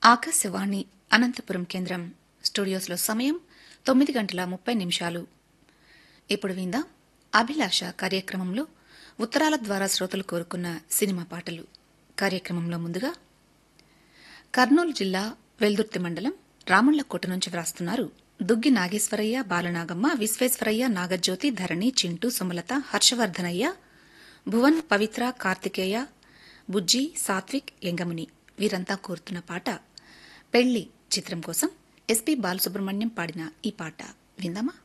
ఆకాశవాణి అనంతపురం కేంద్రం స్టూడియోస్లో సమయం తొమ్మిది గంటల ముప్పై నిమిషాలు ఇప్పుడు విందాం అభిలాష కార్యక్రమంలో ఉత్తరాల ద్వారా శ్రోతలు కోరుకున్న సినిమా పాటలు కార్యక్రమంలో ముందుగా కర్నూలు జిల్లా వెల్దుర్తి మండలం రామళ్లకోట నుంచి వ్రాస్తున్నారు దుగ్గి నాగేశ్వరయ్య బాలనాగమ్మ విశ్వేశ్వరయ్య నాగజ్యోతి ధరణి చింటూ సుమలత హర్షవర్ధనయ్య భువన్ పవిత్ర కార్తికేయ బుజ్జి సాత్విక్ యంగముని వీరంతా కోరుతున్న పాట పెళ్లి చిత్రం కోసం ఎస్పి బాలసుబ్రహ్మణ్యం పాడిన ఈ పాట విందామా